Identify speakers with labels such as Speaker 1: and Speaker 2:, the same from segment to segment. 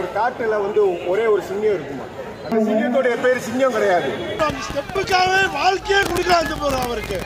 Speaker 1: காட்டுல வந்து ஒரே ஒரு சிங்கம் இருக்குமா அந்த சிங்கத்தோடைய பேர் சிங்கம் கிடையாது
Speaker 2: அந்த ஸ்டெப்புக்காகவே வாழ்க்கையே கொடுக்கலான்னு போறோம் அவருக்கு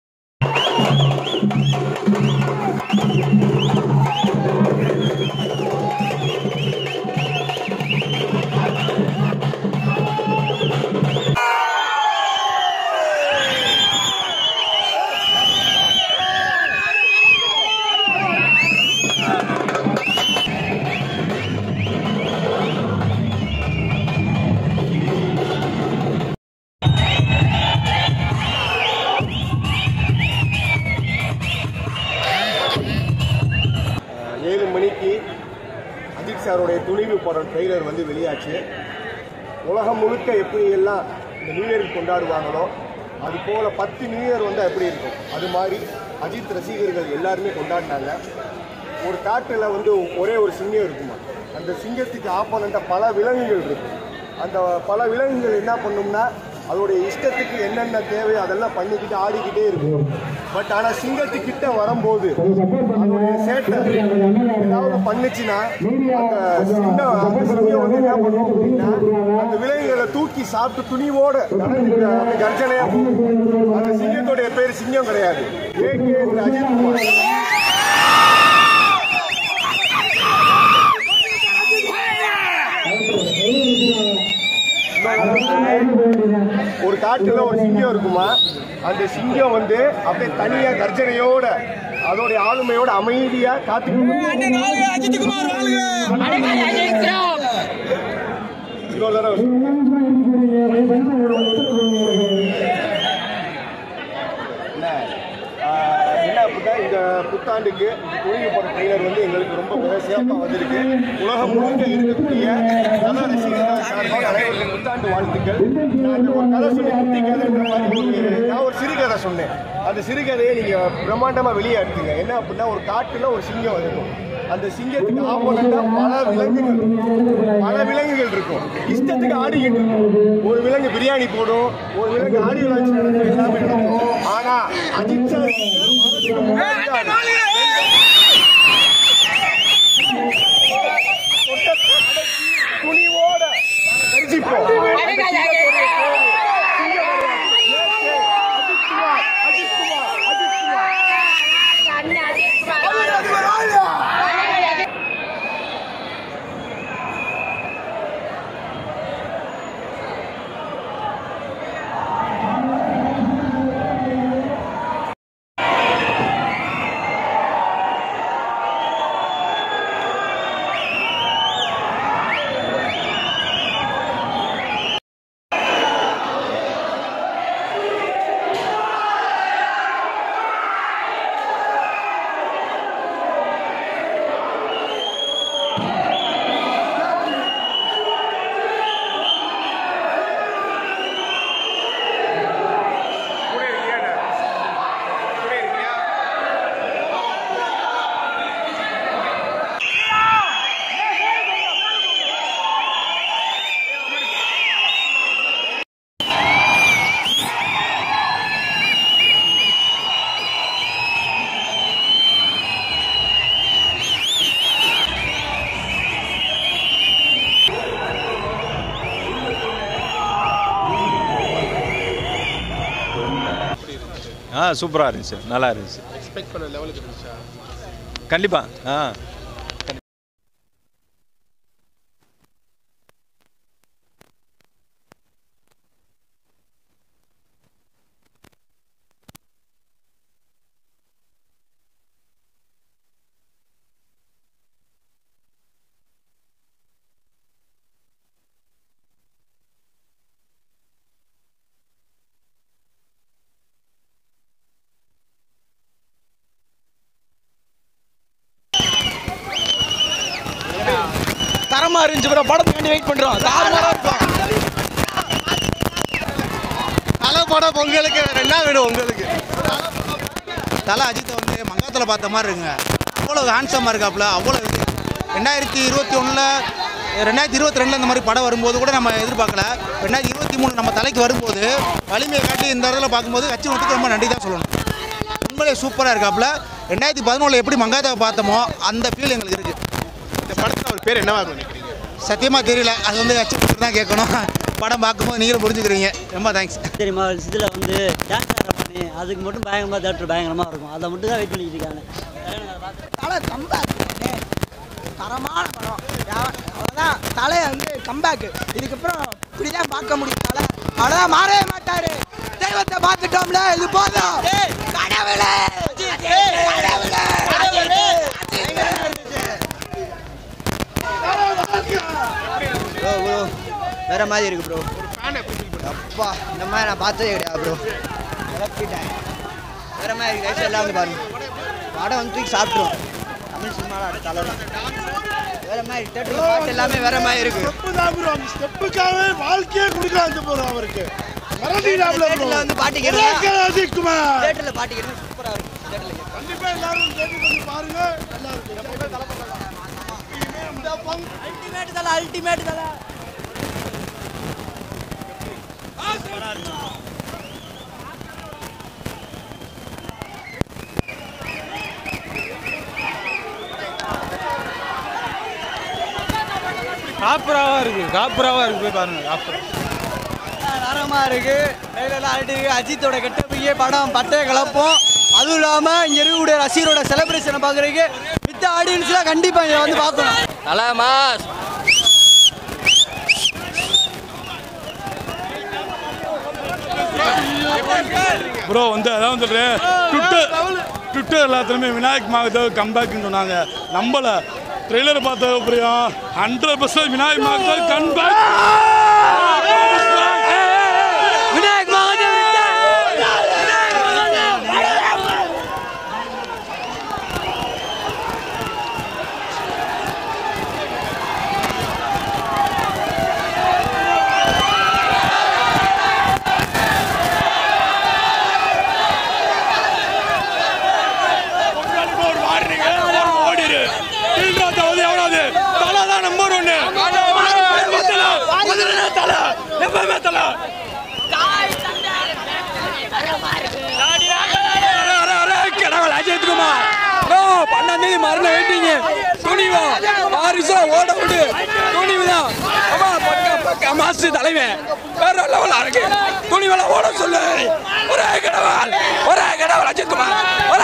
Speaker 1: அஹ், ஏழு மணிக்கு அஜித் சாருடைய துணிவு படம் ட்ரெய்லர் வந்து வெளியாச்சு உலகம் முழுக்க எப்படி எல்லாம் இந்த நியூ இயர் கொண்டாடுவாங்களோ அது போல பத்து நியூ இயர் வந்தால் எப்படி இருக்கும் அது மாதிரி அஜித் ரசிகர்கள் எல்லாருமே கொண்டாடினாங்க ஒரு காட்டில் வந்து ஒரே ஒரு சிங்கம் இருக்குமா அந்த சிங்கத்துக்கு ஆப்போனண்ட்டாக பல விலங்குகள் இருக்கும் அந்த பல விலங்குகள் என்ன பண்ணும்னா அதோடைய இஷ்டத்துக்கு என்னென்ன தேவையோ அதெல்லாம் பண்ணிக்கிட்டு ஆடிக்கிட்டே இருக்கும் பட் ஆனால் சிங்கத்துக்கிட்ட வரும்போது அதோடைய சேட்டை ஏதாவது பண்ணுச்சுன்னா அந்த சிங்கம் அந்த சிங்கம் வந்து என்ன பண்ணும் அப்படின்னா அந்த விலங்குகளை தூக்கி சாப்பிட்டு துணிவோட நடந்து அப்படி கர்ஜனையா போகும் அந்த சிங்கத்தோடைய பேர் சிங்கம் கிடையாது ஏகே அஜித் குமார் ஒரு காட்டுல ஒரு சிங்கம் இருக்குமா அந்த சிங்கம் வந்து அப்படியே தனியா கர்ஜனையோட அதோடைய ஆளுமையோட அமைதியா காத்துக்கிட்டு இவ்வளவு நேரம் என்ன, ஆஹ், என்ன அப்படின்னா இந்த புத்தாண்டுக்கு துணிவு படம் ட்ரெய்லர் வந்து எங்களுக்கு ரொம்ப மிக சிறப்பாக வந்திருக்கு உலகம் முழுக்க இருக்கக்கூடிய கதை ரசிகர்கள் சார்பாக அனைவருக்கும் புத்தாண்டு வாழ்த்துக்கள் நான் இந்த ஒரு கதை சொல்லி குட்டி கதைன்ற மாதிரி ஒரு- நான் ஒரு சிறுகதை சொன்னேன் அந்த சிறுகதையை நீங்கள் பிரம்மாண்டமாக வெளியே எடுத்துங்க என்ன அப்படின்னா ஒரு காட்டில் ஒரு சிங்கம் இருக்கும் அந்த சிங்கத்துக்கு ஆப்போனண்டா பல விலங்குகள் இருக்கும். பல விலங்குகள் இருக்கும் இஷ்டத்துக்கு ஆடிக்கிட்டு இருக்கும் ஒரு விலங்கு பிரியாணி போடும் ஒரு விலங்கு ஆடியோ லான்ச் நடக்கும் எல்லாமே நடக்கும் ஆனா அஜித் சார் வரதுக்கு முன்னாடி தான் கொட்டத்தை அடக்கி துணிவோட கர்ஜிப்போம். அந்த சிங்கத்தோடைய பேரு சிங்கம் கிடையாது. ஏகே அஜித் குமார், அஜித் குமார், அஜித் குமார்.
Speaker 3: ஆ சூப்பராக இருந்துச்சு நல்லா இருந்துச்சு
Speaker 2: எக்ஸ்பெக்ட் பண்ண லெவலுக்கு இருந்துச்சா
Speaker 3: கண்டிப்பாக ஆ
Speaker 4: தரமா இருந்துச்சு ப்ரோ படத்துக்கு வெயிட் பண்றோம் தாறுமாறா இருக்கும்
Speaker 5: தலை படம் பொங்கலுக்கு என்ன வேணும் உங்களுக்கு தலை அஜித்தை வந்து மங்காத்தில் பார்த்த மாதிரி இருக்குங்க அவ்வளோ ஹேண்ட்ஸமாக இருக்காப்புல அவ்வளோ இது ரெண்டாயிரத்தி இருபத்தி ஒன்றில் ரெண்டாயிரத்தி இருபத்தி ரெண்டில் இந்த மாதிரி படம் வரும்போது கூட நம்ம எதிர்பார்க்கல ரெண்டாயிரத்தி இருபத்தி மூணு நம்ம தலைக்கு வரும்போது வலிமையை காட்டி இந்த இடத்துல பார்க்கும்போது கட்சி மட்டுக்கு ரொம்ப நன்றி தான் சொல்லணும் உண்மையிலே சூப்பராக இருக்காப்புல ரெண்டாயிரத்தி பதினொன்றில் எப்படி மங்காத்தாவை பார்த்தோமோ அந்த ஃபீல் எங்களுக்கு இருக்குது
Speaker 2: இந்த படத்துல ஒரு பேர் என்னவா இருக்கும் நினைக்கிறீங்க
Speaker 5: சத்தியமாக தெரியல அது வந்து அச்சு தான் கேட்கணும் படம் பார்க்கும்போது நீங்களும் புரிஞ்சுக்கிறீங்க ரொம்ப தேங்க்ஸ்
Speaker 6: தெரியுமா இதில் வந்து டான்ஸ் ஆடுற பண்ணி அதுக்கு மட்டும் பயங்கரமாக தேட்டர் பயங்கரமாக இருக்கும் அதை மட்டும் தான் வெயிட் பண்ணிட்டு இருக்காங்க
Speaker 7: தலை கம்பேக் தரமான படம் யா- அவ்வளோதான் தலை வந்து கம்பேக் இதுக்கப்புறம் இப்படிதான் பார்க்க முடியும் தலை அவ்வளோதான் மாறவே மாட்டாரு தெய்வத்தை பார்த்துட்டோம்ல இது போதும் கடவுளே கடவுளே
Speaker 8: ப்ரோ ப்ரோ வேற மாதிரி இருக்கு ப்ரோ அப்பா இந்த மாதிரி நான் பார்த்ததே கிடையாது ப்ரோ இழப்பிட்டேன் வேற மாதிரி இருக்கு வயசு எல்லாம் வந்து பாருங்க படம் வந்து தூக்கி சாப்பிட்ரும் தமிழ் சினிமாவில் தலை வேற மாதிரி தேட்டர் பாட்டு எல்லாமே வேற மாதிரி இருக்கு
Speaker 2: ஸ்டெப்பு தான் ப்ரோ அந்த ஸ்டெப்புக்காகவே வாழ்க்கையே கொடுக்கலாம் அந்த ப்ரோ அவருக்கு மிரட்டினாப்ல ப்ரோ
Speaker 8: தேட்டர்ல வந்து பாட்டு கேட்கலாம்
Speaker 2: அஜித் குமார்
Speaker 8: தேட்டரில் பாட்டு கேட்கணும் சூப்பராக இருக்கும் தேட்டரில்
Speaker 2: கண்டிப்பா எல்லாரும் தேடி வந்து பாருங்க நல்லா இருக்கு
Speaker 7: அல்டிமேட் தலை அல்டிமேட் தலை
Speaker 4: காப்புராவாக இருக்கு காப்புராவாக இருக்கு போய் பாருங்க காப்புரா
Speaker 8: தரமாக இருக்கு ட்ரெயிலெல்லாம் ஆடிட்டு இருக்கு அஜித்தோட கெட்டப்பையே படம் பட்டையை கலப்போம் அதுவும் இல்லாமல் இங்கே இருக்கக்கூடிய ரசிகரோட செலிப்ரேஷனை பார்க்குறதுக்கு மித்த ஆடியன்ஸ்லாம் கண்டிப்பாக இங்கே வந்து பார்க்கணும்
Speaker 6: தலை மாஸ்
Speaker 2: ப்ரோ வந்து அதான் வந்துட்டு ட்விட்டர் ட்விட்டர் எல்லாத்துலேயுமே விநாயக் மாகதேவ் கம்பேக்னு சொன்னாங்க நம்பல ட்ரெய்லர் பார்த்த புரியும் hundred percent Vinayak Mahadev comeback
Speaker 8: Vinayak
Speaker 2: ஓடிடு எவ்வளவு தலை தான் நம்பர் ஒன்று தலை எப்பவுமே தலை
Speaker 4: கடவுள் அஜித் குமார் ப்ரோ பன்னெண்டாம் தேதி மரணம் வெயிட்டிங்க துணிவா வாரிசா ஓட விடு துணிவு தான் ஆமா பக்கா பக்கா மாசு தலைவன் வேற லெவலா இருக்கு துணிவெல்லாம் ஓட சொல்லு ஒரே கடவுள் ஒரே கடவுள் அஜித் குமார் ஒரே